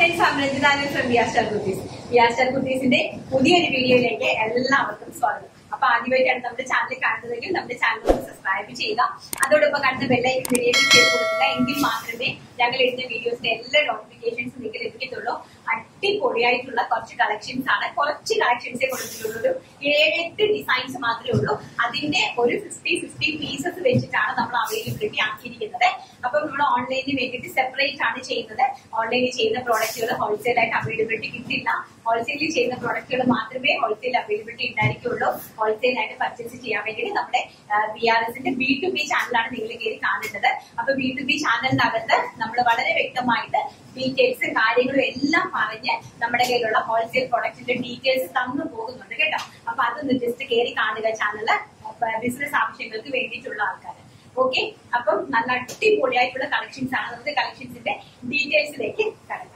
Friends അമൃജിതാണ് from വിയാസ്റ്റാർ കുട്ടീസ് വിയാസ്റ്റാർ കുട്ടീസിന്റെ പുതിയൊരു വീഡിയോയിലേക്ക് എല്ലാവർക്കും സ്വാഗതം അപ്പൊ ആദ്യമായിട്ടാണ് നമ്മുടെ ചാനൽ കാണുന്നതെങ്കിൽ നമ്മുടെ ചാനൽ ഒന്ന് സബ്സ്ക്രൈബ് ചെയ്യുക അതോടൊപ്പം കാണുന്ന ബെല്ലൈക്കൻ വീഡിയോ ചെയ്ത് കൊടുക്കുക എങ്കിൽ മാത്രമേ ഞങ്ങൾ ഇടുന്ന വീഡിയോസിന്റെ എല്ലാ നോട്ടിഫിക്കേഷൻസ് നിങ്ങൾക്ക് ലഭിക്കത്തുള്ളൂ അടിപൊളിയായിട്ടുള്ള കുറച്ച് കളക്ഷൻസ് ആണ് കുറച്ച് കളക്ഷൻസേ കൊടുത്തിട്ടുള്ളൂ ഏഴെട്ട് ഡിസൈൻസ് മാത്രമേ ഉള്ളൂ അതിന്റെ ഒരു ഫിഫ്റ്റി ഫിഫ്റ്റി പീസസ് വെച്ചിട്ടാണ് നമ്മൾ അവൈലബിലിറ്റി ആക്കിയിരിക്കുന്നത് അപ്പം നമ്മൾ ഓൺലൈനിൽ വേണ്ടിയിട്ട് സെപ്പറേറ്റ് ആണ് ചെയ്യുന്നത് ഓൺലൈനിൽ ചെയ്യുന്ന പ്രോഡക്റ്റുകൾ ഹോൾസെയിൽ ആയിട്ട് അവൈലബിലിറ്റി കിട്ടില്ല ഹോൾസെയിലിൽ ചെയ്യുന്ന പ്രോഡക്റ്റുകൾ മാത്രമേ ഹോൾസെയിൽ അവൈലബിലിറ്റി ഉണ്ടായിരിക്കുള്ളൂ ഹോൾസെയിൽ ആയിട്ട് പർച്ചേസ് ചെയ്യാൻ വേണ്ടിയിട്ട് നമ്മുടെ ബി ആർ എസിന്റെ ബി ടു ബി ചാനലാണ് നിങ്ങൾ കയറി കാണേണ്ടത് അപ്പൊ ബി ടു ബി ചാനലിനകത്ത് നമ്മൾ വളരെ വ്യക്തമായിട്ട് ഡീറ്റെയിൽസ് കാര്യങ്ങളും എല്ലാം പറഞ്ഞ് നമ്മുടെ കയ്യിലുള്ള ഹോൾസെയിൽ പ്രൊഡക്റ്റിന്റെ ഡീറ്റെയിൽസ് തന്നു പോകുന്നുണ്ട് കേട്ടോ അപ്പൊ അതൊന്ന് ജസ്റ്റ് കയറി കാണുക ചാനല് ബിസിനസ് ആവശ്യങ്ങൾക്ക് വേണ്ടിയിട്ടുള്ള ആൾക്കാർ ഓക്കെ അപ്പം നല്ല അടിപൊളിയായിട്ടുള്ള കളക്ഷൻസ് ആണ് നമുക്ക് കളക്ഷൻസിന്റെ ഡീറ്റെയിൽസിലേക്ക് കടക്കാം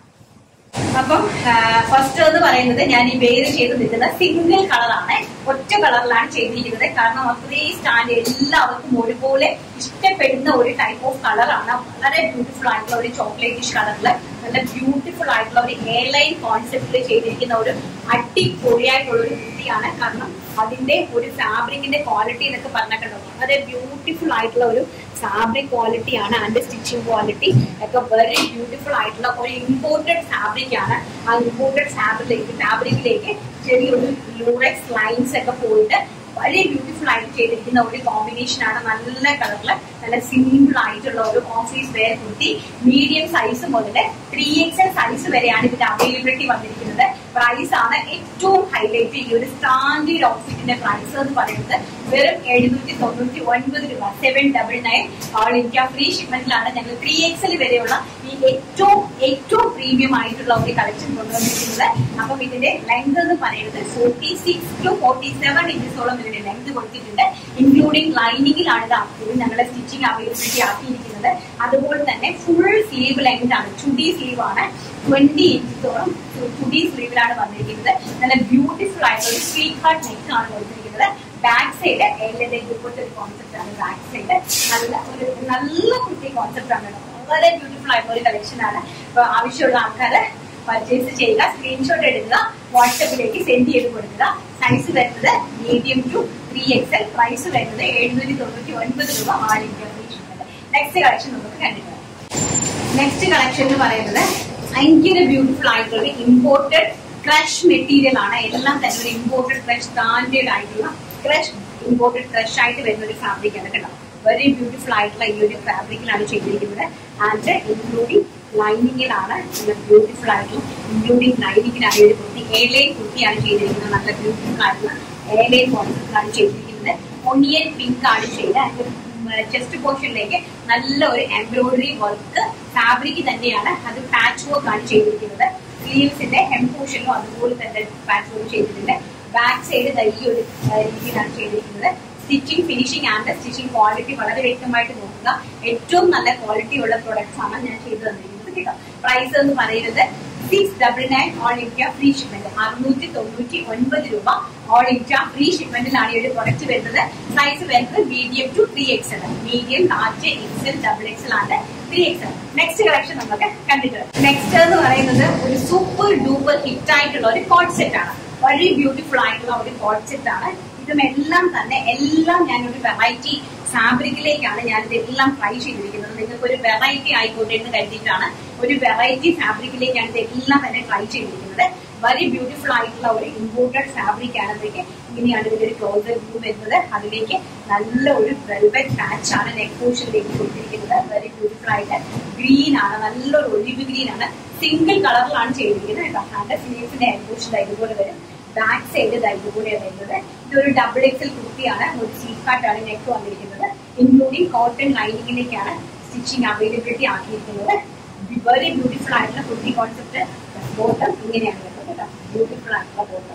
അപ്പം ഫസ്റ്റ് എന്ന് പറയുന്നത് ഞാൻ ഈ വേര് ചെയ്ത് നിൽക്കുന്നത് സിംഗിൾ കളറാണ് ഒറ്റ കളറിലാണ് ചെയ്തിരിക്കുന്നത് കാരണം അത്രയും സ്റ്റാൻഡ് എല്ലാവർക്കും ഒരുപോലെ ഇഷ്ടപ്പെടുന്ന ഒരു ടൈപ്പ് ഓഫ് കളറാണ് വളരെ ബ്യൂട്ടിഫുൾ ആയിട്ടുള്ള ഒരു ചോക്ലേറ്റിഷ് കളറില് നല്ല ബ്യൂട്ടിഫുൾ ആയിട്ടുള്ള ഒരു എയർലൈൻ കോൺസെപ്റ്റിൽ ചെയ്തിരിക്കുന്ന ഒരു അടിപൊളിയായിട്ടുള്ള ഒരു കുട്ടിയാണ് കാരണം അതിന്റെ ഒരു ഫാബ്രിക്കിന്റെ ക്വാളിറ്റി എന്നൊക്കെ പറഞ്ഞിട്ടുണ്ടോ വളരെ ബ്യൂട്ടിഫുൾ ആയിട്ടുള്ള ഒരു ഫാബ്രിക് ക്വാളിറ്റിയാണ് അതിന്റെ സ്റ്റിച്ചിങ് ക്വാളിറ്റി ഒക്കെ വെരി ബ്യൂട്ടിഫുൾ ആയിട്ടുള്ള ഒരു ഇമ്പോർട്ടഡ് ഫാബ്രിക് ആണ് ആ ഇമ്പോർട്ടഡ് ഫാബ്രിക്കിലേക്ക് ഫാബ്രിക്കിലേക്ക് ചെറിയൊരു ലൂറക്സ് ലൈൻസ് ഒക്കെ പോയിട്ട് വളരെ ബ്യൂട്ടിഫുൾ ആയിട്ട് ചെയ്തിരിക്കുന്ന ഒരു കോമ്പിനേഷൻ ആണ് നല്ല കളറില് നല്ല സിമ്പിൾ ആയിട്ടുള്ള ഒരു office wear kurti medium size മുതൽ ത്രീ എക്സ് എൽ സൈസ് വരെയാണ് ഇതിന്റെ അവൈലബിലിറ്റി വന്നിരിക്കുന്നത് പ്രൈസ് ആണ് ഏറ്റവും ഹൈലൈറ്റ് ഈ ഒരു സ്റ്റാൻഡേർഡ് ഔട്ട്ഫിറ്റിന്റെ പ്രൈസ് എന്ന് പറയുന്നത് വെറും എഴുന്നൂറ്റി തൊണ്ണൂറ്റി ഒൻപത് രൂപ seven double nine all India free ഷിപ്മെന്റിലാണ് ഞങ്ങൾ ത്രീ എക്സ് എൽ വരെയുള്ള ഈ ഏറ്റവും ഏറ്റവും പ്രീമിയം ആയിട്ടുള്ള ഒരു കളക്ഷൻ കൊണ്ടുവന്നിരിക്കുന്നത് അപ്പം ഇതിന്റെ ലെങ്ത് എന്ന് പറയുന്നത് forty six to forty seven ഇഞ്ചസോളം ഇതിന്റെ ലെങ്ത് കൊടുത്തിട്ടുണ്ട് ഇൻക്ലൂഡിംഗ് ലൈനിങ്ങിലാണ് ഇത് ഞങ്ങളുടെ സ്റ്റിച്ചിങ് അവൈലബിലിറ്റി ആക്കിയിരിക്കുന്നത് അതുപോലെ തന്നെ ഫുൾ സ്ലീവ് ലെങ്ത് ആണ് ചുടി സ്ലീവ് ആണ് ട്വന്റി ഇഞ്ചസോളം ചുടി സ്ലീവിലാണ് വന്നിരിക്കുന്നത് നല്ല ബ്യൂട്ടിഫുൾ ആയിട്ടുള്ള ഒരു സ്വീറ്റ് ഹാർട്ട് നെക്ക് ആണ് കൊടുത്തിരിക്കുന്നത് ബാക്ക് സൈഡ് എല്ലിന്റെ ഇതുപോലത്തെ ഒരു കോൺസെപ്റ്റ് ആണ് ബാക്ക് സൈഡ് നല്ല ഒരു നല്ല കുട്ടി കോൺസെപ്റ്റ് ആണ് വളരെ ബ്യൂട്ടിഫുൾ ആയിട്ടുള്ള ഒരു കളക്ഷൻ ആണ് അപ്പൊ ആവശ്യമുള്ള ആൾക്കാര് പർച്ചേസ് ചെയ്യുക സ്ക്രീൻഷോട്ട് എടുക്കുക വാട്സപ്പിലേക്ക് സെൻഡ് ചെയ്ത് കൊടുക്കുക സൈസ് വരുന്നത് medium to three X L price വരുന്നത് എഴുന്നൂറ്റി തൊണ്ണൂറ്റി ഒൻപത് രൂപ ആൾ ഇന്ത്യ നെക്സ്റ്റ് കളക്ഷൻ നമുക്ക് കണ്ടിട്ട് നെക്സ്റ്റ് കളക്ഷൻ എന്ന് പറയുന്നത് ഭയങ്കര ബ്യൂട്ടിഫുൾ ആയിട്ടുള്ള ഇമ്പോർട്ടഡ് ക്രഷ് മെറ്റീരിയൽ ആണ് എല്ലാം തന്നെ ഒരു ഇമ്പോർട്ടഡ് ക്രഷ് സ്റ്റാൻഡേർഡ് ആയിട്ടുള്ള ക്രഷ് ഇമ്പോർട്ടഡ് ക്രഷ് ആയിട്ട് വരുന്ന ഒരു ഫാബ്രിക് ആണ് കേട്ടോ വെരി ബ്യൂട്ടിഫുൾ ആയിട്ടുള്ള ഈ ഒരു ഫാബ്രിക്കിലാണ് ചെയ്തിരിക്കുന്നത് ആൻഡ് ഇൻക്ലൂഡിംഗ് ലൈനിങ്ങിലാണ് നല്ല ബ്യൂട്ടിഫുൾ ആയിട്ടുള്ള ഇൻക്ലൂഡിംഗ് ലൈനിങ്ങിലാണ് ഒരു കുർത്തി എയർലൈൻ കുർത്തിയാണ് ചെയ്തിരിക്കുന്നത് നല്ല ബ്യൂട്ടിഫുൾ ആയിട്ടുള്ള എയർലൈൻ കോൺസെപ്റ്റിലാണ് ചെയ്തിരിക്കുന്നത് ഒണിയൻ പിങ്ക് ആണ് ചെയ്ത് അതിന്റെ ചെസ്റ്റ് പോർഷനിലേക്ക് നല്ല ഒരു എംബ്രോയിഡറി വർക്ക് ഫാബ്രിക് തന്നെയാണ് അത് പാച്ച് വർക്ക് ആണ് ചെയ്തിരിക്കുന്നത് സ്ലീവ്സിന്റെ ഹെം പോർഷനിലും അതുപോലെ തന്നെ പാച്ച് വർക്ക് ചെയ്തിട്ടുണ്ട് ബാക്ക് സൈഡ് ഈ ഒരു രീതിയിലാണ് ചെയ്തിരിക്കുന്നത് stitching finishing and stitching quality വളരെ വ്യക്തമായിട്ട് നോക്കുക ഏറ്റവും നല്ല ക്വാളിറ്റി ഉള്ള പ്രൊഡക്ട്സ് ആണ് ഞാൻ ചെയ്തു തന്നിരിക്കുന്നത് കേട്ടോ പ്രൈസ് എന്ന് പറയുന്നത് six double nine all India free shipment അറുന്നൂറ്റി തൊണ്ണൂറ്റി ഒൻപത് രൂപ ഓൾ ഇന്ത്യ ഫ്രീ ഷിപ്മെന്റിലാണ് ഈ ഒരു പ്രൊഡക്റ്റ് വരുന്നത് സൈസ് വരുന്നത് medium to three X L medium large XL double XL ആണ് three X L next collection നമുക്ക് കണ്ടിട്ട് നെക്സ്റ്റ് എന്ന് പറയുന്നത് ഒരു സൂപ്പർ ഡൂപ്പർ ഹിറ്റ് ആയിട്ടുള്ള ഒരു കോഡ് സെറ്റ് ആണ് വളരെ ബ്യൂട്ടിഫുൾ ആയിട്ടുള്ള ഒരു കോഡ് സെറ്റ് ആണ് ഇതും എല്ലാം തന്നെ എല്ലാം ഞാൻ ഒരു വെറൈറ്റി ഫാബ്രിക്കിലേക്കാണ് ഞാൻ ഇതെല്ലാം ട്രൈ ചെയ്തിരിക്കുന്നത് നിങ്ങൾക്ക് ഒരു വെറൈറ്റി ആയിക്കോട്ടെ എന്ന് കരുതിയിട്ടാണ് ഒരു വെറൈറ്റി ഫാബ്രിക്കിലേക്കാണ് ഇതെല്ലാം തന്നെ ട്രൈ ചെയ്തിരിക്കുന്നത് വളരെ ബ്യൂട്ടിഫുൾ ആയിട്ടുള്ള ഒരു ഇമ്പോർട്ടഡ് ഫാബ്രിക് ആണെന്നേക്ക് ഇങ്ങനെയാണ് ഇതിന്റെ ഒരു ക്ലോസർ വ്യൂ വരുന്നത് അതിലേക്ക് നല്ല ഒരു വെൽവെറ്റ് പാച്ച് ആണ് നെക്ക് പോർഷനിലേക്ക് കൊടുത്തിരിക്കുന്നത് വെരി ബ്യൂട്ടിഫുൾ ആയിട്ട് ഗ്രീൻ ആണ് നല്ലൊരു ഒലിവ് ഗ്രീൻ ആണ് സിംഗിൾ കളറിലാണ് ചെയ്തിരിക്കുന്നത് കേട്ടോ അതിന്റെ സ്ലീവ്സിന്റെ നെക്ക് പോർഷൻ ഇതുപോലെ വരും ബാക്ക് സൈഡ് ഇതുകൂടെ വരുന്നത് ഇതൊരു ഡബിൾ എക്സൽ കുർത്തിയാണ് ഒരു സീറ്റ് കാട്ടാണ് നെക്ക് വന്നിരിക്കുന്നത് ഇൻക്ലൂഡിംഗ് കോട്ടൺ ലൈനിങ്ങിലേക്കാണ് സ്റ്റിച്ചിങ് അവൈലബിലിറ്റി ആക്കിയിരിക്കുന്നത് വെരി ബ്യൂട്ടിഫുൾ ആയിട്ടുള്ള കുർത്തി കോൺസെപ്റ്റ് ബോട്ടം ഇങ്ങനെയാണ് വരുന്നത് കേട്ടോ ബ്യൂട്ടിഫുൾ ആയിട്ടുള്ള bottom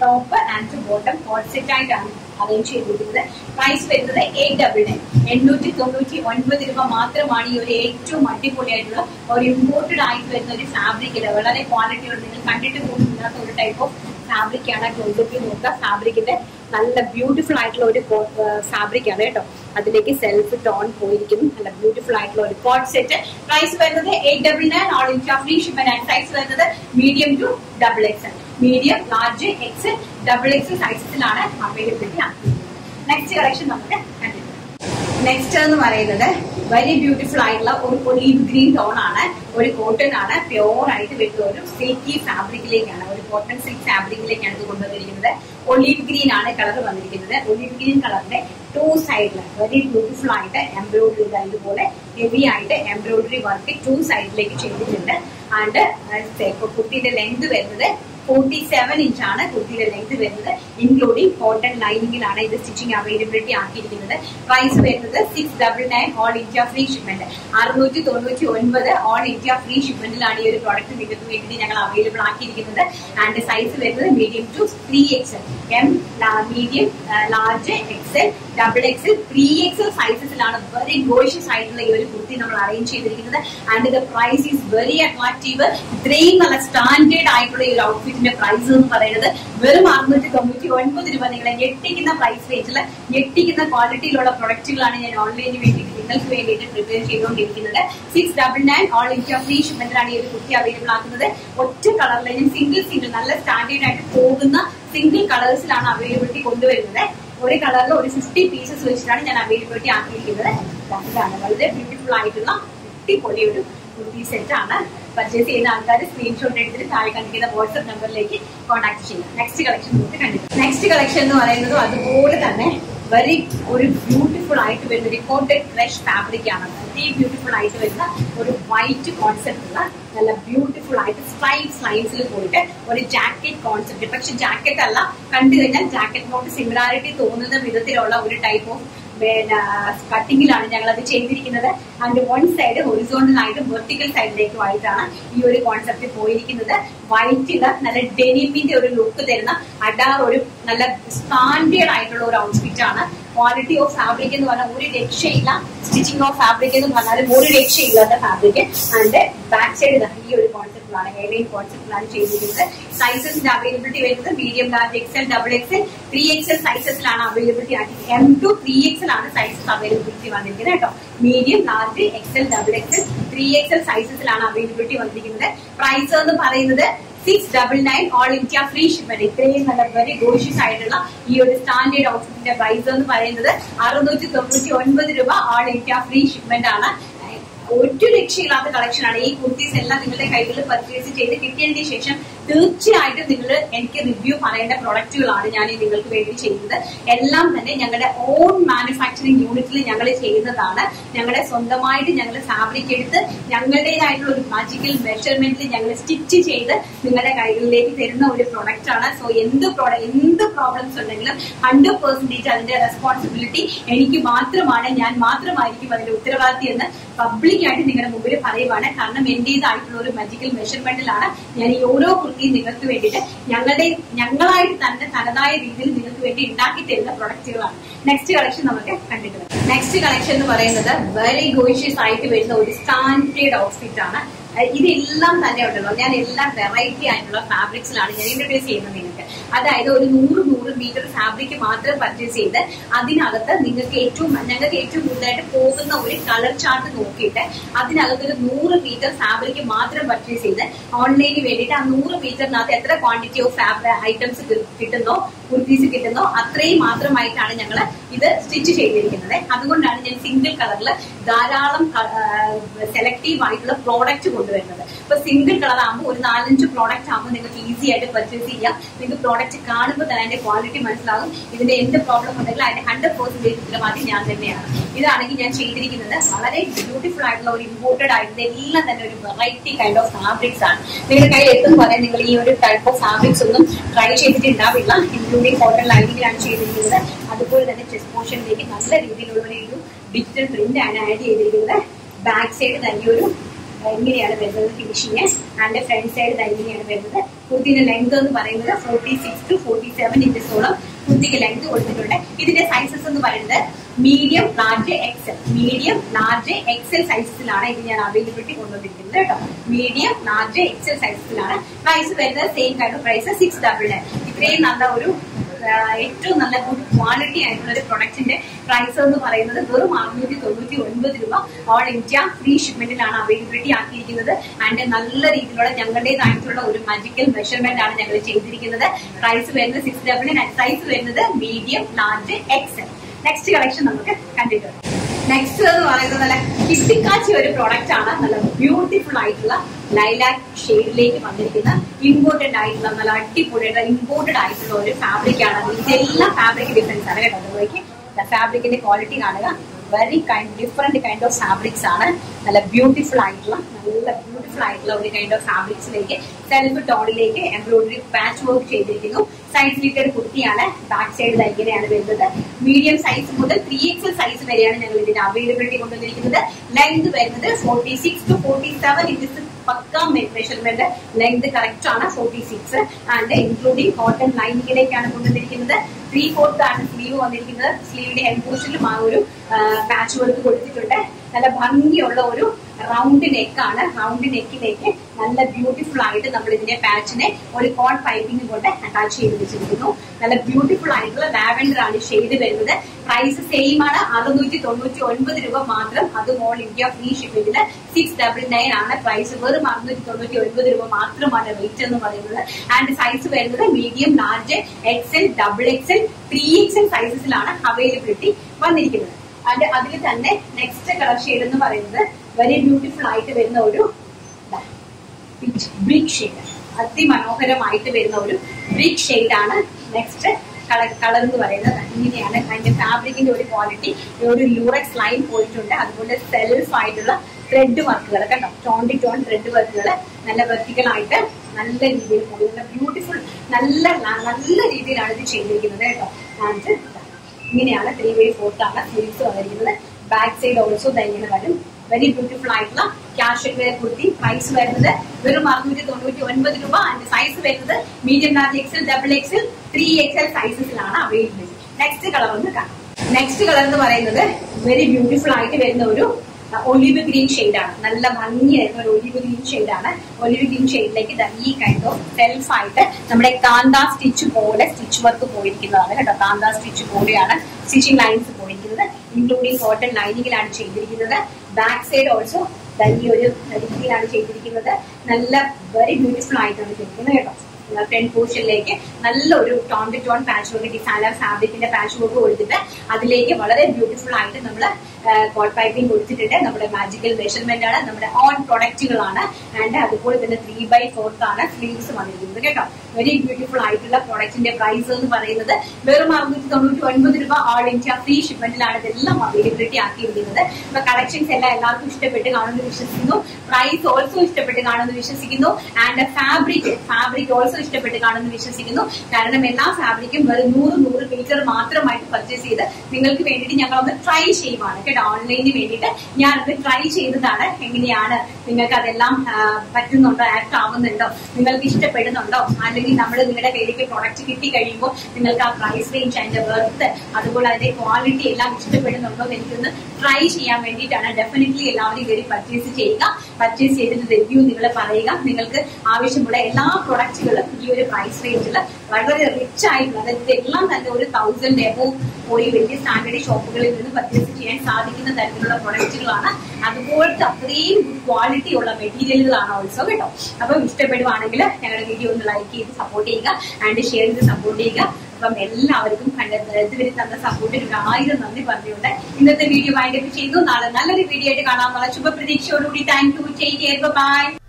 top and bottom coord set ആയിട്ടാണ് അറേഞ്ച് ചെയ്തിരിക്കുന്നത് പ്രൈസ് വരുന്നത് എയ്റ്റ് ഡബിൾ നയൻ എണ്ണൂറ്റി തൊണ്ണൂറ്റി ഒൻപത് രൂപ മാത്രമാണ് ഈ ഒരു ഏറ്റവും അടിപൊളിയായിട്ടുള്ള ഒരു ഇമ്പോർട്ടഡ് ആയിട്ട് വരുന്ന ഒരു ഫാബ്രിക് വളരെ ക്വാളിറ്റിയുള്ള നിങ്ങൾ കണ്ടിട്ട് പോലും ഇല്ലാത്ത ഒരു ടൈപ്പ് ഓഫ് ഫാബ്രിക് ആണ് ക്ലോസപ്പിൽ നോക്കുക ഫാബ്രിക്കിന്റെ നല്ല ബ്യൂട്ടിഫുൾ ആയിട്ടുള്ള ഒരു ഫാബ്രിക് ആണ് കേട്ടോ അതിലേക്ക് സെൽഫ് ടോൺ പോയിരിക്കുന്നു നല്ല ബ്യൂട്ടിഫുൾ ആയിട്ടുള്ള ഒരു കോട്ട് സെറ്റ് പ്രൈസ് വരുന്നത് eight double nine all India free shipment and size വരുന്നത് medium to double X medium large X double X സൈസസിലാണ് അവൈലബിലിറ്റി ആക്കുന്നത് നെക്സ്റ്റ് കളക്ഷൻ നമുക്ക് കണ്ടിട്ടുണ്ട് നെക്സ്റ്റ് എന്ന് പറയുന്നത് വെരി ബ്യൂട്ടിഫുൾ ആയിട്ടുള്ള ഒരു ഒലീവ് ഗ്രീൻ ടോൺ ആണ് ഒരു കോട്ടൺ ആണ് പ്യോർ ആയിട്ട് വരുന്ന ഒരു സിൽക്കി ഫാബ്രിക്കിലേക്കാണ് ഒരു കോട്ടൺ സിൽക്ക് ഫാബ്രിക്കിലേക്കാണ് ഇത് കൊണ്ടുവന്നിരിക്കുന്നത് ഒലീവ് ഗ്രീൻ ആണ് കളർ വന്നിരിക്കുന്നത് ഒലീവ് ഗ്രീൻ കളറിന്റെ ടു സൈഡിൽ വെരി ബ്യൂട്ടിഫുൾ ആയിട്ട് എംബ്രോയിഡറി ഇതുപോലെ ഹെവി ആയിട്ട് എംബ്രോയിഡറി വർക്ക് ടു സൈഡിലേക്ക് ചെയ്തിട്ടുണ്ട് ആൻഡ് കുട്ടിയുടെ ലെങ്ത് വരുന്നത് ഫോർട്ടി സെവൻ ഇഞ്ച് ആണ് കുർത്തിയുടെ ലെങ്ത് വരുന്നത് ഇൻക്ലൂഡിംഗ് കോട്ടൺ ലൈനിങ്ങിലാണ് ഇത് സ്റ്റിച്ചിങ് അവൈലബിലിറ്റി ആക്കിയിരിക്കുന്നത് പ്രൈസ് വരുന്നത് six double nine all India free shipment അറുന്നൂറ്റി തൊണ്ണൂറ്റി ഒൻപത് ഓൾ ഇന്ത്യ ഫ്രീ ഷിപ്മെന്റിലാണ് ഈ ഒരു പ്രോഡക്റ്റ് നിങ്ങൾക്ക് വേണ്ടി ഞങ്ങൾ അവൈലബിൾ ആക്കിയിരിക്കുന്നത് ആൻഡ് സൈസ് വരുന്നത് medium to three X M medium large XL double XL three XL സൈസസിലാണ് വെരി ഗോഷ്യസ് ആയിട്ടുള്ള ഈ ഒരു കുർത്തി നമ്മൾ അറേഞ്ച് ചെയ്തിരിക്കുന്നത് and the price is very attractive ഇത്രയും നല്ല സ്റ്റാൻഡേർഡ് ആയിട്ടുള്ള ഈ ഒരു ഔട്ട്ഫിറ്റിന്റെ പ്രൈസ് എന്ന് പറയുന്നത് വെറും അറുന്നൂറ്റി തൊണ്ണൂറ്റി ഒൻപത് രൂപ നിങ്ങളെ ഞെട്ടിക്കുന്ന പ്രൈസ് റേഞ്ചിൽ ഞെട്ടിക്കുന്ന ക്വാളിറ്റിയിലുള്ള പ്രൊഡക്റ്റുകളാണ് ഞാൻ ഓൺലൈനിന് വേണ്ടിയിട്ട് നിങ്ങൾക്ക് വേണ്ടിയിട്ട് പ്രിപ്പയർ ചെയ്തുകൊണ്ടിരിക്കുന്നത് six double nine all India free ഷിപ്മെന്റിലാണ് ഈ ഒരു കുർത്തി അവൈലബിൾ ആക്കുന്നത് ഒറ്റ കളറിൽ ഞാൻ സിംഗിൾ സിംഗിൾ നല്ല സ്റ്റാൻഡേർഡ് ആയിട്ട് പോകുന്ന സിംഗിൾ കളേഴ്സിലാണ് അവൈലബിലിറ്റി കൊണ്ടുവരുന്നത് ഒരു കളറിൽ ഒരു ഫിഫ്റ്റി പീസസ് വെച്ചിട്ടാണ് ഞാൻ അവൈലബിലിറ്റി ആക്കിയിരിക്കുന്നത് ഇതാണ് വളരെ ബ്യൂട്ടിഫുൾ ആയിട്ടുള്ള അടിപൊളി ഒരു കുർത്തി സെറ്റ് ആണ് പർച്ചേസ് ചെയ്യുന്ന ആൾക്കാർ സ്ക്രീൻഷോട്ട് എടുത്തിട്ട് താഴെ കണ്ടിരിക്കുന്ന വാട്സ്ആപ്പ് നമ്പറിലേക്ക് കോൺടാക്ട് ചെയ്യാം നെക്സ്റ്റ് കളക്ഷൻ നമുക്ക് കണ്ടിട്ടുണ്ട് നെക്സ്റ്റ് കളക്ഷൻ എന്ന് പറയുന്നത് അതുപോലെ തന്നെ വെരി ഒരു ബ്യൂട്ടിഫുൾ ആയിട്ട് വരുന്ന ഒരു കോട്ടഡ് ക്രഷ് ഫാബ്രിക് ആണ് വെരി ബ്യൂട്ടിഫുൾ ആയിട്ട് വരുന്ന ഒരു വൈറ്റ് കോൺസെപ്റ്റ് ഉള്ള നല്ല ബ്യൂട്ടിഫുൾ ആയിട്ട് സ്ട്രൈപ്സ് ലൈൻസിൽ പോയിട്ട് ഒരു ജാക്കറ്റ് കോൺസെപ്റ്റ് പക്ഷെ ജാക്കറ്റ് അല്ല കണ്ടു കഴിഞ്ഞാൽ ജാക്കറ്റിനോട് സിമിലാരിറ്റി തോന്നുന്ന വിധത്തിലുള്ള ഒരു ടൈപ്പ് ഓഫ് പിന്നെ കട്ടിങ്ങിലാണ് ഞങ്ങൾ അത് ചെയ്തിരിക്കുന്നത് ആൻഡ് വൺ സൈഡ് ഹൊറിസോണ്ടൽ ആയിട്ടും വെർട്ടിക്കൽ സൈഡിലേക്കും ആയിട്ടാണ് ഈ ഒരു കോൺസെപ്റ്റ് പോയിരിക്കുന്നത് വൈറ്റില് നല്ല ഡെനിമിന്റെ ഒരു ലുക്ക് തരുന്ന അഡാർ ഒരു നല്ല സ്റ്റാൻഡേർഡ് ആയിട്ടുള്ള ഒരു ഔട്ട്ഫിറ്റ് ആണ് ക്വാളിറ്റി ഓഫ് ഫാബ്രിക് എന്ന് പറഞ്ഞാൽ ഒരു രക്ഷയില്ല സ്റ്റിച്ചിങ് ഓഫ് ഫാബ്രിക് എന്ന് പറഞ്ഞാലും ഒരു രക്ഷയില്ലാത്ത ഫാബ്രിക് ആൻഡ് ബാക്ക് സൈഡ് ഈ ഒരു കോൺസെപ്റ്റിലാണ് ഹെയർലൈൻ കോൺസെപ്റ്റിലാണ് ചെയ്തിരിക്കുന്നത് സൈസസിന്റെ അവൈലബിലിറ്റി വരുന്നത് medium large XL double XL three XL സൈസസിലാണ് അവൈലബിലിറ്റി ആക്കി എം ടു ത്രീ എക്സൽ ആണ് സൈസസ് അവൈലബിലിറ്റി വന്നിരിക്കുന്നത് കേട്ടോ medium large XL double XL three XL സൈസസിലാണ് അവൈലബിലിറ്റി വന്നിരിക്കുന്നത് പ്രൈസ് എന്ന് പറയുന്നത് six double nine all India free shipment ഇത്രയും നല്ല വെരി ഗോഷ്യസ് ആയിട്ടുള്ള ഈ ഒരു സ്റ്റാൻഡേർഡ് ഔട്ട്ഫിറ്റിന്റെ പ്രൈസ് എന്ന് പറയുന്നത് അറുന്നൂറ്റി തൊണ്ണൂറ്റി ഒൻപത് രൂപ ഓൾ ഇന്ത്യ ഫ്രീ ഷിപ്മെന്റ് ആണ് ഒരു രക്ഷയില്ലാത്ത കളക്ഷനാണ് ഈ കുർത്തീസ് എല്ലാം നിങ്ങളുടെ കൈകളിൽ പർച്ചേസ് ചെയ്ത് കിട്ടിയതിന് ശേഷം തീർച്ചയായിട്ടും നിങ്ങൾ എനിക്ക് റിവ്യൂ പറയേണ്ട പ്രൊഡക്റ്റുകളാണ് ഞാൻ ഈ നിങ്ങൾക്ക് വേണ്ടി ചെയ്യുന്നത് എല്ലാം തന്നെ ഞങ്ങളുടെ ഓൺ മാനുഫാക്ചറിങ് യൂണിറ്റിൽ ഞങ്ങൾ ചെയ്യുന്നതാണ് ഞങ്ങളുടെ സ്വന്തമായിട്ട് ഞങ്ങൾ ഫാബ്രിക് എടുത്ത് ഞങ്ങളുടേതായിട്ടുള്ള ഒരു മാജിക്കൽ മെഷർമെന്റിൽ ഞങ്ങൾ സ്റ്റിച്ച് ചെയ്ത് നിങ്ങളുടെ കൈകളിലേക്ക് തരുന്ന ഒരു പ്രൊഡക്റ്റ് ആണ് സോ എന്ത് പ്രോഡക്റ്റ് എന്ത് പ്രോബ്ലംസ് ഉണ്ടെങ്കിലും ഹൺഡ്രഡ് പെർസെന്റേജ് അതിന്റെ റെസ്പോൺസിബിലിറ്റി എനിക്ക് മാത്രമാണ് ഞാൻ മാത്രമായിരിക്കും അതിന്റെ ഉത്തരവാദിത്തി എന്ന് പബ്ലിക്കായിട്ട് നിങ്ങളുടെ മുമ്പിൽ പറയുവാണ് കാരണം എന്റേതായിട്ടുള്ള ഒരു മജിക്കൽ മെഷർമെന്റിലാണ് ഞാൻ ഈ ഓരോ കുർത്തിയും നിങ്ങൾക്ക് വേണ്ടിയിട്ട് ഞങ്ങളുടെ ഞങ്ങളായിട്ട് തന്നെ തനതായ രീതിയിൽ നിങ്ങൾക്ക് വേണ്ടി ഉണ്ടാക്കി തരുന്ന പ്രൊഡക്റ്റുകളാണ് നെക്സ്റ്റ് കളക്ഷൻ നമുക്ക് കണ്ടിട്ടുണ്ട് നെക്സ്റ്റ് കളക്ഷൻ എന്ന് പറയുന്നത് വെരി ഗോഷ്യസ് ആയിട്ട് വരുന്ന ഒരു സ്റ്റാൻഡേർഡ് ഔട്ട്ഫിറ്റ് ആണ് ഇതെല്ലാം തന്നെ ഉണ്ടല്ലോ ഞാൻ എല്ലാം വെറൈറ്റി ആയിട്ടുള്ള ഫാബ്രിക്സിലാണ് ഞാൻ ഇൻട്രൊഡ്യൂസ് ചെയ്യുന്നത് നിങ്ങൾക്ക് അതായത് ഒരു നൂറ് നൂറ് മീറ്റർ ഫാബ്രിക് മാത്രം പർച്ചേസ് ചെയ്ത് അതിനകത്ത് നിങ്ങൾക്ക് ഏറ്റവും ഞങ്ങൾക്ക് ഏറ്റവും കൂടുതലായിട്ട് പോകുന്ന ഒരു കളർ ചാർട്ട് നോക്കിയിട്ട് അതിനകത്ത് ഒരു നൂറ് മീറ്റർ ഫാബ്രിക് മാത്രം പർച്ചേസ് ചെയ്ത് ഓൺലൈനിൽ വേണ്ടിയിട്ട് ആ നൂറ് മീറ്ററിനകത്ത് എത്ര ക്വാണ്ടിറ്റി ഓഫ് ഫാബ്രിക് ഐറ്റംസ് കിട്ടുന്നോ കുർത്തീസ് കിട്ടുന്നോ അത്രയും മാത്രമായിട്ടാണ് ഞങ്ങൾ ഇത് സ്റ്റിച്ച് ചെയ്തിരിക്കുന്നത് അതുകൊണ്ടാണ് ഞാൻ സിംഗിൾ കളറിൽ ധാരാളം സെലക്റ്റീവ് ആയിട്ടുള്ള പ്രോഡക്റ്റ് കൊണ്ടുവരുന്നത് ഇപ്പൊ സിംഗിൾ കളർ ആകുമ്പോൾ ഒരു നാലഞ്ച് പ്രോഡക്റ്റ് ആകുമ്പോൾ നിങ്ങൾക്ക് ഈസി ആയിട്ട് പർച്ചേസ് ചെയ്യാം നിങ്ങൾക്ക് പ്രോഡക്റ്റ് കാണുമ്പോൾ തന്നെ അതിന്റെ ക്വാളിറ്റി മനസ്സിലാകും ഇതിന്റെ എന്ത് പ്രോബ്ലം ഉണ്ടെങ്കിലും അതിന്റെ ഹൺഡ്രഡ് പെർസെന്റേജ് ഉത്തരവാദി ഞാൻ തന്നെയാണ് ഇതാണെങ്കിൽ ഞാൻ ചെയ്തിരിക്കുന്നത് വളരെ ബ്യൂട്ടിഫുൾ ആയിട്ടുള്ള ഒരു ഇമ്പോർട്ടഡ് ആയിട്ടുള്ള എല്ലാം തന്നെ ഒരു വെറൈറ്റി കൈൻഡ് ഓഫ് ഫാബ്രിക്സ് ആണ് നിങ്ങളുടെ കയ്യിൽ എത്തും പറയാൻ നിങ്ങൾ ഈ ഒരു ടൈപ്പ് ഓഫ് ഫാബ്രിക്സ് ഒന്നും ട്രൈ ചെയ്തിട്ടുണ്ടാവില്ല ഇൻക്ലൂഡിംഗ് കോട്ടൺ ലൈനിങ്ങിലാണ് ചെയ്തിരിക്കുന്നത് അതുപോലെ തന്നെ ചെസ്റ്റ് പോർഷനിലേക്ക് നല്ല രീതിയിലുള്ള ഒരു ഡിജിറ്റൽ പ്രിന്റ് ആണ് ആഡ് ചെയ്തിരിക്കുന്നത് ബാക്ക് സൈഡ് തന്നെ ഒരു ഇങ്ങനെയാണ് വരുന്നത് ഫിനിഷിങ് ആൻഡ് ഫ്രണ്ട് സൈഡ് ഇങ്ങനെയാണ് വരുന്നത് കുർത്തിന്റെ ലെങ്ത് എന്ന് പറയുന്നത് forty six to forty seven ഇഞ്ചസോളം കുർത്തിക്ക് ലെങ്ത് കൊടുത്തിട്ടുണ്ട് ഇതിന്റെ സൈസസ് എന്ന് പറയുന്നത് medium large XL medium large XL സൈസസിലാണ് ഇത് ഞാൻ അവൈലബിലിറ്റി കൊണ്ടുവന്നിരിക്കുന്നത് കേട്ടോ മീഡിയം ലാർജ് എക്സൽ സൈസസിലാണ് പ്രൈസ് വരുന്നത് same kind price six double nine ഇത്രയും നല്ല ഒരു ആ, ഏറ്റവും നല്ല ഗുഡ് ക്വാളിറ്റി ആയിട്ടുള്ള ഒരു പ്രൊഡക്റ്റിന്റെ പ്രൈസ് എന്ന് പറയുന്നത് വെറും അറുന്നൂറ്റി തൊണ്ണൂറ്റി ഒൻപത് രൂപ ഓൾ ഇന്ത്യ ഫ്രീ ഷിപ്മെന്റിലാണ് അവൈലബിലിറ്റി ആക്കിയിരിക്കുന്നത് ആൻഡ് നല്ല രീതിയിലുള്ള ഞങ്ങളുടേതായിട്ടുള്ള ഒരു മജിക്കൽ മെഷർമെന്റ് ആണ് ഞങ്ങൾ ചെയ്തിരിക്കുന്നത് പ്രൈസ് വരുന്നത് സിക്സ് ഡബിൾ നയൻ സൈസ് വരുന്നത് medium large XL next collection നമുക്ക് കണ്ടിട്ട് വരാം. നെക്സ്റ്റ് എന്ന് പറയുന്നത് നല്ല കിട്ടിക്കാച്ചി ഒരു പ്രോഡക്റ്റ് ആണ് നല്ല ബ്യൂട്ടിഫുൾ ആയിട്ടുള്ള ലൈലാക് ഷെയ്ഡിലേക്ക് വന്നിരിക്കുന്ന ഇമ്പോർട്ടന്റ് ആയിട്ടുള്ള നല്ല അടിപൊളിയായിട്ടുള്ള ഇമ്പോർട്ടഡ് ആയിട്ടുള്ള ഒരു ഫാബ്രിക് ആണ് ഇതെല്ലാം ഫാബ്രിക് ഡിഫറൻസ് ആണ് കേട്ടോ നോക്കി ഫാബ്രിക്കിന്റെ ക്വാളിറ്റി കാണുക very kind different kind of fabrics ആണ് നല്ല ബ്യൂട്ടിഫുൾ ആയിട്ടുള്ള നല്ല ബ്യൂട്ടിഫുൾ ആയിട്ടുള്ള ഒരു കൈൻഡ് ഓഫ് ഫാബ്രിക്സിലേക്ക് സെൽഫ് ടോണിലേക്ക് എംബ്രോയിഡറി പാച്ച് വർക്ക് ചെയ്തിരിക്കുന്നു സൈഡ് സ്ലിറ്റഡ് കുർത്തിയാണ് ബാക്ക് സൈഡ് ഇങ്ങനെയാണ് വരുന്നത് മീഡിയം സൈസ് മുതൽ ത്രീ എക്സൽ സൈസ് വരെയാണ് ഞങ്ങൾ ഇതിന്റെ അവൈലബിലിറ്റി കൊണ്ടുവന്നിരിക്കുന്നത് ലെങ്ത് വരുന്നത് forty six to forty seven inches പക്ക മെഷർമെന്റ് ലെങ്ത് കറക്റ്റ് ആണ് forty six and including cotton ലൈനിങ്ങിലേക്കാണ് കൊണ്ടുവന്നിരിക്കുന്നത് ത്രീ ഫോർത്ത് ആണ് സ്ലീവ് വന്നിരിക്കുന്നത് സ്ലീവിന്റെ ഹെഡ് പോർഷനിലും ആ ഒരു പാച്ച് വർക്ക് കൊടുത്തിട്ടുണ്ട് നല്ല ഭംഗിയുള്ള ഒരു റൗണ്ട് നെക്കാണ് റൗണ്ട് നെക്കിലേക്ക് നല്ല ബ്യൂട്ടിഫുൾ ആയിട്ട് നമ്മൾ ഇതിന്റെ പാച്ചിനെ ഒരു കോൺ പൈപ്പിംഗ് കൊണ്ട് അറ്റാച്ച് ചെയ്ത് വെച്ചിരിക്കുന്നു നല്ല ബ്യൂട്ടിഫുൾ ആയിട്ടുള്ള ലാവൻഡർ ആണ് ഷെയ്ഡ് വരുന്നത് പ്രൈസ് സെയിം ആണ് അറുന്നൂറ്റി തൊണ്ണൂറ്റി ഒൻപത് രൂപ മാത്രം അത് ഓൾ ഇന്ത്യ ഫ്രീ ഷിപ്പിംഗിൽ സിക്സ് ഡബിൾ നയൻ ആണ് പ്രൈസ് വെറും അറുന്നൂറ്റി തൊണ്ണൂറ്റി ഒൻപത് രൂപ മാത്രമാണ് റേറ്റ് എന്ന് പറയുന്നത് ആൻഡ് സൈസ് വരുന്നത് medium large XL double XL three XL സൈസസിലാണ് അവൈലബിലിറ്റി വന്നിരിക്കുന്നത് ആൻഡ് അതിൽ തന്നെ നെക്സ്റ്റ് കളർ ഷെയ്ഡ് എന്ന് പറയുന്നത് വെരി ബ്യൂട്ടിഫുൾ ആയിട്ട് വരുന്ന ഒരു ബ്രിക് ഷെയ്ഡ് അതിമനോഹരമായിട്ട് വരുന്ന ഒരു ബ്രിക് ഷെയ്ഡ് ആണ് നെക്സ്റ്റ് കളർ കളർ എന്ന് പറയുന്നത് ഇങ്ങനെയാണ് അതിന്റെ ഫാബ്രിക്കിന്റെ ഒരു ക്വാളിറ്റി ഒരു ലൂറക്സ് ലൈൻ പോയിട്ടുണ്ട് അതുപോലെ സെൽഫ് ആയിട്ടുള്ള ത്രെഡ് വർക്കുകൾ കണ്ടോ ടോൺ ടു ടോൺ ത്രെഡ് വർക്കുകൾ നല്ല വെർട്ടിക്കൽ ആയിട്ട് നല്ല രീതിയിൽ പോയി നല്ല ബ്യൂട്ടിഫുൾ നല്ല നല്ല രീതിയിലാണ് ഇത് ചെയ്തിരിക്കുന്നത് കേട്ടോ ആൻഡ് ഇങ്ങനെയാണ് ത്രീ വേ ഫോർത്ത് ആണ് സ്ലീവ്സ് വന്നിരിക്കുന്നത് ബാക്ക് സൈഡ് ഓൾസോ ഇങ്ങനെ വരും വെരി ബ്യൂട്ടിഫുൾ ആയിട്ടുള്ള ക്യാഷ് വെയർ കുർത്തി പ്രൈസ് വരുന്നത് വെറും അറുന്നൂറ്റി തൊണ്ണൂറ്റി ഒൻപത് രൂപ അതിന്റെ സൈസ് വരുന്നത് medium large XL double XL three XL സൈസസിലാണ് അവൈലബിൾ നെക്സ്റ്റ് കളർ ഒന്ന് കാണാം നെക്സ്റ്റ് കളർ എന്ന് പറയുന്നത് വെരി ബ്യൂട്ടിഫുൾ ആയിട്ട് വരുന്ന ഒരു ഒലിവ് ഗ്രീൻ ഷെയ്ഡ് ആണ് നല്ല ഭംഗിയായിരുന്ന ഒരു ഒലിവ് ഗ്രീൻ ഷെയ്ഡ് ആണ് ഒലിവ് ഗ്രീൻ ഷെയ്ഡിലേക്ക് ഈ കൈൻഡ് ഓഫ് സെൽഫ് ആയിട്ട് നമ്മുടെ കാന്ത സ്റ്റിച്ച് പോലെ സ്റ്റിച്ച് വർക്ക് പോയിരിക്കുന്നതാണ് കേട്ടോ കാന്ത സ്റ്റിച്ച് പോലെയാണ് സ്റ്റിച്ചിങ് ലൈൻസ് പോയിരിക്കുന്നത് ഇൻക്ലൂഡിങ് കോട്ടൺ ലൈനിങ്ങിലാണ് ചെയ്തിരിക്കുന്നത് ബാക്ക് സൈഡ് ഓൾസോ ഈ ഒരു രീതിയിലാണ് ചെയ്തിരിക്കുന്നത് നല്ല വെരി ബ്യൂട്ടിഫുൾ ആയിട്ടാണ് ചെയ്തിരിക്കുന്നത് കേട്ടോ ഫ്രണ്ട് പോർഷനിലേക്ക് നല്ലൊരു tone to tone patch work designer ഫാബ്രിക്കിന്റെ പാച്ച് വർക്ക് കൊടുത്തിട്ട് അതിലേക്ക് വളരെ ബ്യൂട്ടിഫുൾ ആയിട്ട് നമ്മൾ കോട്ട് പൈപ്പിംഗ് കൊടുത്തിട്ടുണ്ട് നമ്മുടെ മാജിക്കൽ മെഷർമെന്റ് ആണ് നമ്മുടെ ഓൺ പ്രൊഡക്റ്റുകളാണ് ആൻഡ് അതുപോലെ തന്നെ ത്രീ ബൈ ഫോർത്ത് ആണ് സ്ലീവ്സ് വന്നിരിക്കുന്നത് കേട്ടോ വെരി ബ്യൂട്ടിഫുൾ ആയിട്ടുള്ള പ്രൊഡക്റ്റിന്റെ പ്രൈസ് എന്ന് പറയുന്നത് വെറും അറുന്നൂറ്റി തൊണ്ണൂറ്റി ഒൻപത് രൂപ ഓൾ ഇന്ത്യ ഫ്രീ ഷിപ്മെന്റിലാണ് ഇതെല്ലാം അവൈലബിലിറ്റി ആക്കിയിരിക്കുന്നത് അപ്പൊ കളക്ഷൻസ് എല്ലാം എല്ലാവർക്കും ഇഷ്ടപ്പെട്ട് കാണുമെന്ന് വിശ്വസിക്കുന്നു പ്രൈസ് ഓൾസോ ഇഷ്ടപ്പെട്ട് കാണുമെന്ന് വിശ്വസിക്കുന്നു ആൻഡ് ഫാബ്രിക് ഫാബ്രിക് ഓൾസോ ഇഷ്ടപ്പെട്ട് കാണുമെന്ന് വിശ്വസിക്കുന്നു കാരണം എല്ലാ ഫാബ്രിക്കും വെറും നൂറ് നൂറ് മീറ്റർ മാത്രമായിട്ട് പർച്ചേസ് ചെയ്ത് നിങ്ങൾക്ക് വേണ്ടിയിട്ട് ഞങ്ങൾ ഒന്ന് ട്രൈ ചെയ്യുവാണ് കേട്ടോ ഓൺലൈനിന് വേണ്ടിയിട്ട് ഞാനത് ട്രൈ ചെയ്തതാണ് എങ്ങനെയാണ് നിങ്ങൾക്ക് അതെല്ലാം ആ, പറ്റുന്നുണ്ടോ ആക്ട് ആവുന്നുണ്ടോ നിങ്ങൾക്ക് ഇഷ്ടപ്പെടുന്നുണ്ടോ അല്ലെങ്കിൽ നമ്മൾ നിങ്ങളുടെ കയ്യിലേക്ക് പ്രൊഡക്റ്റ് കിട്ടി കഴിയുമ്പോൾ നിങ്ങൾക്ക് ആ പ്രൈസ് റേഞ്ച് അതിന്റെ വെർത്ത് അതുപോലെ അതിന്റെ ക്വാളിറ്റി എല്ലാം ഇഷ്ടപ്പെടുന്നുണ്ടോ എന്ന് എനിക്കൊന്ന് ട്രൈ ചെയ്യാൻ വേണ്ടിയിട്ടാണ് ഡെഫിനറ്റ്ലി എല്ലാവരും കയറി പർച്ചേസ് ചെയ്യുക പർച്ചേസ് ചെയ്തിട്ട് റിവ്യൂ നിങ്ങൾ പറയുക നിങ്ങൾക്ക് ആവശ്യമുള്ള എല്ലാ പ്രൊഡക്റ്റുകളും ഈ ഒരു പ്രൈസ് റേഞ്ചിൽ വളരെ റിച്ച് ആയിട്ടുള്ള അതായത് എല്ലാം തന്നെ ഒരു തൗസൻഡ് എബോ പോയി വലിയ സ്റ്റാൻഡേർഡ് ഷോപ്പുകളിൽ നിന്ന് പർച്ചേസ് ചെയ്യാൻ സാധിക്കുന്ന തരത്തിലുള്ള പ്രൊഡക്റ്റുകളാണ് അതുപോലത്തെ അത്രയും ക്വാളിറ്റി ഉള്ള മെറ്റീരിയലുകളാണ് ഓൾസോ കേട്ടോ അപ്പം ഇഷ്ടപ്പെടുവാണെങ്കിൽ ഞങ്ങളുടെ വീഡിയോ ഒന്ന് ലൈക്ക് ചെയ്ത് സപ്പോർട്ട് ചെയ്യുക ആൻഡ് ഷെയർ ചെയ്ത് സപ്പോർട്ട് ചെയ്യുക അപ്പം എല്ലാവർക്കും കണ്ട ഇതുവരെ തന്ന സപ്പോർട്ടിന് ഒരു ആയിരം നന്ദി പറഞ്ഞുകൊണ്ട് ഇന്നത്തെ വീഡിയോ വൈൻഡപ്പ് ചെയ്തു നാളെ നല്ലൊരു വീഡിയോ ആയിട്ട് കാണാമെന്നുള്ള ശുഭപ്രതീക്ഷയോടുകൂടി thank you take care by